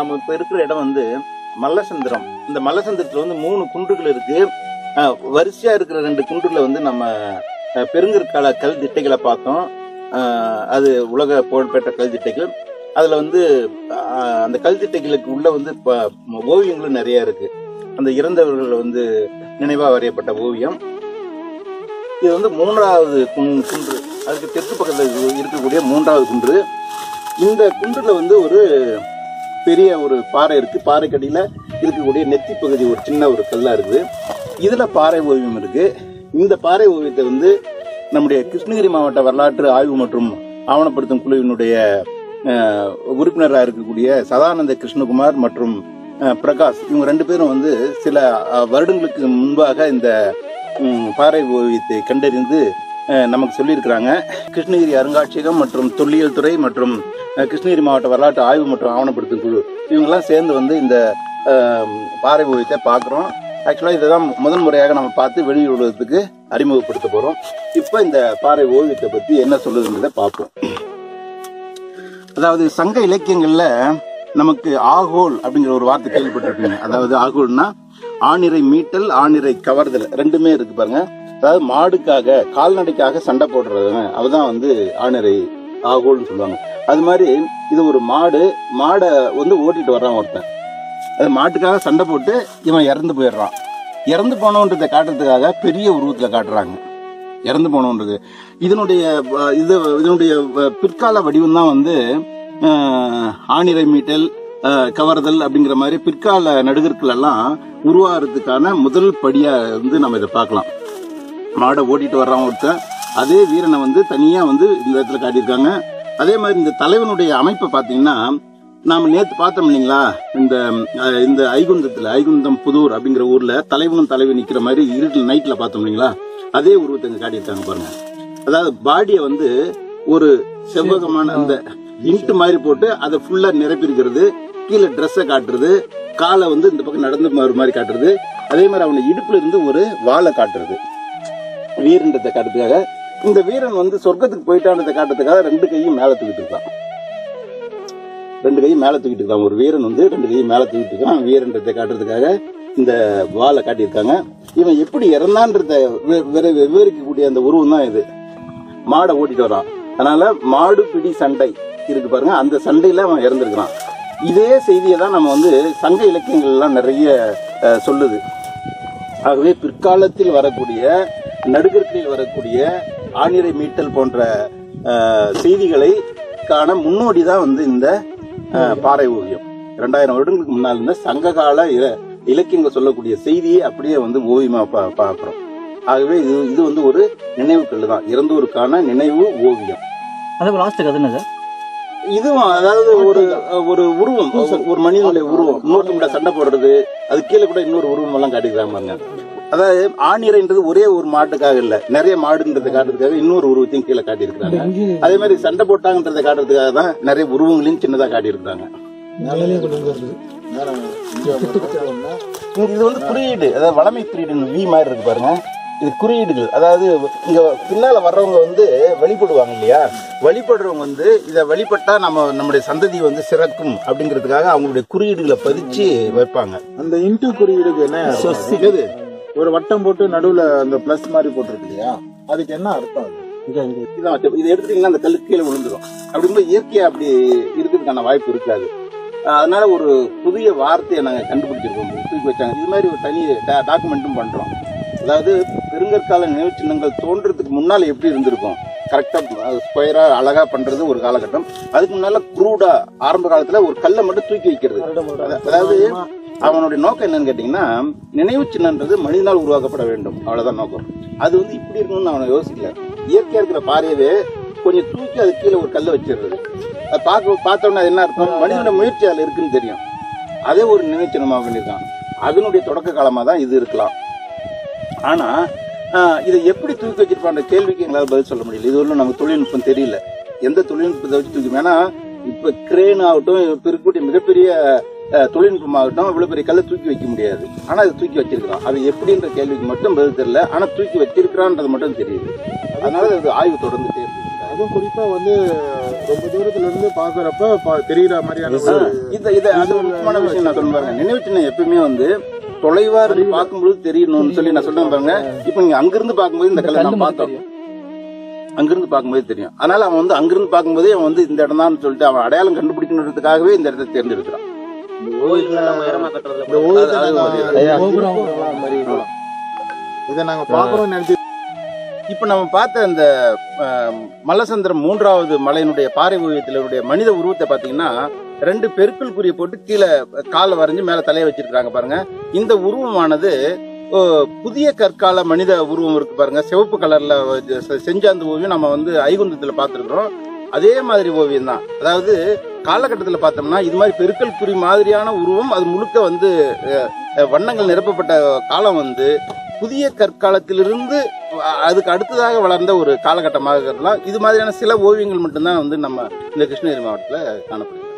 நாம இப்ப இருக்கிற இடம் வந்து மல்லசந்திரம் இந்த மல்லசந்திரத்துல வந்து மூணு குன்றுகள் இருக்கு அஹ், வரிசையா இருக்கிற ரெண்டு குன்றுல வந்து நம்ம அஹ், பெருங்கற்கால கல் திட்டைகளை பார்த்தோம் அஹ், அது உலக புகழ்பெற்ற கல் திட்டைகள் அதுல வந்து அஹ், அந்த கல் திட்டைகளுக்கு உள்ள வந்து ப- ஓவியங்களும் நிறைய இருக்கு அந்த இறந்தவர்கள் வந்து நினைவா வரையப்பட்ட ஓவியம் இது வந்து மூன்றாவது குன்- குன்று அதுக்கு தெற்கு பக்கத்தில் இருக்கக்கூடிய மூன்றாவது குன்று இந்த குன்றுல வந்து ஒரு பெரிய ஒரு பாறை இருக்கு பாறைக்கடியில இருக்கக்கூடிய நெத்தி பகுதி ஒரு சின்ன ஒரு கல்லா இருக்குது இதுல பாறை ஓவியம் இருக்கு இந்த பாறை ஓவியத்தை வந்து நம்முடைய கிருஷ்ணகிரி மாவட்ட வரலாற்று ஆய்வு மற்றும் ஆவணப்படுத்தும் குழுவினுடைய அஹ், உறுப்பினராக இருக்கக்கூடிய சதானந்த கிருஷ்ணகுமார் மற்றும் அஹ், பிரகாஷ் இவங்க ரெண்டு பேரும் வந்து சில அஹ், வருடங்களுக்கு முன்பாக இந்த ம், பாறை ஓவியத்தை கண்டறிந்து அஹ், நமக்கு சொல்லியிருக்கிறாங்க கிருஷ்ணகிரி அருங்காட்சியகம் மற்றும் தொல்லியல் துறை மற்றும் அஹ், கிருஷ்ணகிரி மாவட்ட வரலாற்று ஆய்வு மற்றும் ஆவணப்படுத்தும் குழு இவங்கெல்லாம் சேர்ந்து வந்து இந்த அஹ், பாறை ஓவியத்தை பார்க்குறோம் ஆக்சுவலாக இதை தான் முதல் முறையாக நம்ம பார்த்து வெளியிடுவதற்கு அறிமுகப்படுத்த போகிறோம் இப்போ இந்த பாறை ஓவியத்தை பற்றி என்ன சொல்லுதுன்றதை பார்ப்போம் அதாவது சங்க இலக்கியங்கள்ல நமக்கு ஆகோல் அப்படிங்கிற ஒரு வார்த்தை கேள்விப்பட்டிருப்பீங்க அதாவது ஆகோல்னா ஆணிரை மீட்டல் ஆணிரை கவர்தல் ரெண்டுமே இருக்கு பாருங்க அதாவது மாடுக்காக கால்நடைக்காக சண்டை போடுறவங்க அவதான் வந்து ஆணிரை ஆகோல்னு சொல்லுவாங்க அது மாதிரி இது ஒரு மாடு மாடை வந்து ஓட்டிட்டு வர்றான் ஒருத்தன் அது மாட்டுக்காக சண்டை போட்டு இவன் இறந்து போயிடுறான் இறந்து போனோன்றதை காட்டுறதுக்காக பெரிய உருவத்துல காட்டுறாங்க இறந்து போனோன்றது இதனுடைய அஹ், இது இதனுடைய அஹ், பிற்கால வடிவம் தான் வந்து அஹ், ஆணிரை மீட்டல் அஹ், கவர்தல் அப்படிங்கிற மாதிரி பிற்கால நடுகர்கள் எல்லாம் உருவாகிறதுக்கான முதல் படியா வந்து நம்ம இதை பார்க்கலாம் மாடை ஓட்டிட்டு வர்றான் ஒருத்தன் அதே வீரனை வந்து தனியா வந்து இந்த இடத்துல காட்டியிருக்காங்க அதே மாதிரி இந்த தலைவனுடைய அமைப்பை பார்த்தீங்கன்னா நாம நேத்து பார்த்தோம் இல்லைங்களா இந்த அஹ், இந்த ஐகுந்தத்துல ஐகுந்தம் புதூர் அப்படிங்கிற ஊர்ல தலைவனும் தலைவி நிக்கிற மாதிரி இருட்டில் நைட்ல பார்த்தோம் இல்லைங்களா அதே உருவத்தை இங்க காட்டியிருக்காங்க பாருங்க அதாவது பாடியை வந்து ஒரு செவ்வகமான அந்த இன்ட்டு மாதிரி போட்டு அதை ஃபுல்லா நிரப்பியிருக்கிறது கீழே ட்ரெஸ்ஸை காட்டுறது காலை வந்து இந்த பக்கம் நடந்து ஒரு மாதிரி காட்டுறது அதே மாதிரி அவனை இடுப்புல இருந்து ஒரு வாளை காட்டுறது வீரன்றதை காட்டுறதுக்காக இந்த வீரன் வந்து சொர்க்கத்துக்கு போயிட்டான்றதை காட்டுறதுக்காக ரெண்டு கையும் மேல தூக்கிட்டு இருக்கான் ரெண்டு கையும் மேல தூக்கிட்டு இருக்கான் ஒரு வீரன் வந்து ரெண்டு கையும் மேல தூக்கிட்டு இருக்கான் வீரன்றதை காட்டுறதுக்காக இந்த வாளை காட்டியிருக்காங்க இவன் எப்படி இறந்தான்றத வி- விர- விவரிக்கக்கூடிய அந்த உருவம் தான் இது மாடை ஓட்டிட்டு வரான் அதனால மாடு பிடி சண்டை இருக்கு பாருங்க அந்த சண்டையில அவன் இறந்திருக்கிறான் இதே செய்தியை தான் நம்ம வந்து சங்க இலக்கியங்கள் எல்லாம் நிறைய அஹ், சொல்லுது ஆகவே பிற்காலத்தில் வரக்கூடிய நடுகற்களில் வரக்கூடிய ஆணிரை மீட்டல் போன்ற அஹ், செய்திகளை காண முன்னோடி தான் வந்து இந்த அஹ், பாறை ஓவியம் இரண்டாயிரம் வருடங்களுக்கு முன்னால் இருந்த சங்ககால இல- இலக்கியங்கள் சொல்லக்கூடிய செய்தியை அப்படியே வந்து ஓவியமா பா- பார்க்கிறோம் ஆகவே இது இது வந்து ஒரு நினைவு கல்லு தான் இறந்தோருக்கான நினைவு ஓவியம் அதே லாஸ்ட் கதை என்ன சார் இதுவும் அதாவது ஒரு ஒரு உருவம் ஒரு மனிதனுடைய உருவம் இன்னொருத்தவங்க சண்டை போடுறது அது கீழே கூட இன்னொரு உருவம் எல்லாம் காட்டிக்கிறாங்க பாருங்க அதாவது ஆணிரைன்றது ஒரே ஒரு மாட்டுக்காக இல்ல நிறைய மாடுன்றதை காட்டுறதுக்காக இன்னொரு உருவத்தையும் கீழே காட்டியிருக்கிறாங்க அதே மாதிரி சண்டை போட்டாங்கன்றதை காட்டுறதுக்காக தான் நிறைய உருவங்களையும் சின்னதா காட்டியிருக்கிறாங்க இது வந்து குறியீடு அதாவது வளமை குறியீடு வி மாதிரி இருக்கு பாருங்க இது குறியீடுகள் அதாவது இங்க பின்னால வர்றவங்க வந்து வழிபடுவாங்க இல்லையா வழிபடுறவங்க வந்து இதை வழிபட்டா நம்ம நம்முடைய சந்ததி வந்து சிறக்கும் அப்படிங்கிறதுக்காக அவங்களுடைய குறியீடுகளை பதிச்சு வைப்பாங்க அந்த இன்டு குறியீடுக்கு என்ன அர்த்தம்? எது ஒரு வட்டம் போட்டு நடுவுல அந்த பிளஸ் மாதிரி போட்டிருக்கு இல்லையா அதுக்கு என்ன அர்த்தம் அது? இதான் வச்சு- இதை எடுத்துட்டீங்கன்னா அந்த கல்லு கீழே விழுந்துரும் அப்படிங்கும்போது இயற்கையா அப்படி இருக்கிறதுக்கான வாய்ப்பு இருக்காது அஹ் அதனால ஒரு புதிய வார்த்தையை நாங்க கண்டுபிடிச்சிருக்கோம் தூக்கி வச்சாங்க இது மாதிரி ஒரு தனி டாக்குமெண்ட்டும் பண்றோம் அதாவது பெருங்கற்கால நினைவு சின்னங்கள் தோன்றதுக்கு முன்னால எப்படி இருந்திருக்கும் கரெக்டா ஸ்கொயரா அழகா பண்றது ஒரு காலகட்டம் அதுக்கு முன்னால குரூடா ஆரம்ப காலத்துல ஒரு கல்லை மட்டும் தூக்கி வைக்கிறது அத- அதாவது அவனுடைய நோக்கம் என்னன்னு கேட்டீங்கன்னா நினைவு சின்னன்றது மனிதனால் உருவாக்கப்பட வேண்டும் அவ்வளவுதான் நோக்கம் அது வந்து இப்படி இருக்கணும்னு அவனை யோசிக்கல இயற்கையா இருக்கிற பாறையவே கொஞ்சம் தூக்கி அது கீழே ஒரு கல்லை வச்சிடுறது அது பார்க்க பார்த்தோன்னா அது என்ன அர்த்தம் மனிதனோட முயற்சி அதுல இருக்குன்னு தெரியும் அதே ஒரு நினைச்சினமா பண்ணியிருக்கான் அதனுடைய தொடக்க காலமா தான் இது இருக்கலாம் ஆனா ஆஹ், இதை எப்படி தூக்கி வச்சிருப்பான்ற கேள்விக்கு எங்களால் பதில் சொல்ல முடியல இது ஒன்றும் நமக்கு தொழில்நுட்பம் தெரியல எந்த தொழில்நுட்பத்தை வச்சு தூக்கி ஏன்னா இப்ப கிரேன் ஆகட்டும் இப்ப இருக்கக்கூடிய மிகப்பெரிய அஹ், தொழில்நுட்பமாகட்டும் இவ்வளவு பெரிய கல்லை தூக்கி வைக்க முடியாது ஆனா அது தூக்கி வச்சிருக்கான் அது எப்படின்ற கேள்விக்கு மட்டும் பதில் தெரியல ஆனா தூக்கி வச்சிருக்கிறான்றது மட்டும் தெரியுது அதனால அது ஆய்வு தொடர்ந்துட்டே இருக்கு அதுவும் குறிப்பா வந்து ரொம்ப தூரத்துல இருந்து பாக்குறப்ப பா- தெரியற மாதிரியான ஒரு இது இது அது ஒரு முக்கியமான விஷயம் நான் சொல்ல பாருங்க நினைவு சின்னம் எப்பயுமே வந்து தொலைவா இருந்து பார்க்கும்போது தெரியணும்னு சொல்லி நான் சொல்றேன் பாருங்க இப்ப நீங்க அங்கிருந்து பார்க்கும்போது இந்த கல்லை கல்லு நான் மாதிரி பார்த்தோம் தெரியும். அங்கிருந்து பார்க்கும்போது தெரியும் அதனால அவன் வந்து அங்கிருந்து பார்க்கும்போதே அவன் வந்து இந்த இடம் தான் சொல்லிட்டு அவன் அடையாளம் கண்டுபிடிக்கணுன்றதுக்காகவே இந்த இடத்தை தேர்ந்தெடுக்கிறான் கோயில்கள் உயரமா கட்டுறதுல இந்த ஓவியத்தை அது- அது நாங்க ஒரு- ஐயா, கோபுரம் கோபுரம் அந்த மாதிரி இதெல்லாம். இதை நாங்க பாக்குறோம்னு நினைச்சு இப்ப நம்ம பார்த்த அந்த அஹ், மலசந்திரம் மூன்றாவது மலையினுடைய பாறை ஓவியத்தினுடைய மனித உருவத்தை பாத்தீங்கன்னா ரெண்டு பெருக்கல் குறிய போட்டு கீழே காலை வரைஞ்சு மேல தலையை வச்சிருக்காங்க பாருங்க இந்த உருவமானது ஓ, புதிய கற்கால மனித உருவம் இருக்கு பாருங்க சிவப்பு கலர்ல செ- செஞ்ச அந்த ஓவியம் நம்ம வந்து ஐகுந்தத்துல பார்த்திருக்கிறோம் அதே மாதிரி ஓவியம் தான் அதாவது காலகட்டத்தில் பார்த்தோம்னா இது மாதிரி பெருக்கல் குறி மாதிரியான உருவம் அது முழுக்க வந்து அஹ், அஹ், வண்ணங்கள் நிரப்பப்பட்ட காலம் வந்து புதிய கற்காலத்திலிருந்து அஹ், அதுக்கு அடுத்ததாக வளர்ந்த ஒரு காலகட்டமாக இருக்கலாம் இது மாதிரியான சில ஓவியங்கள் மட்டும்தான் வந்து நம்ம இந்த கிருஷ்ணகிரி மாவட்டத்தில் காணப்படுது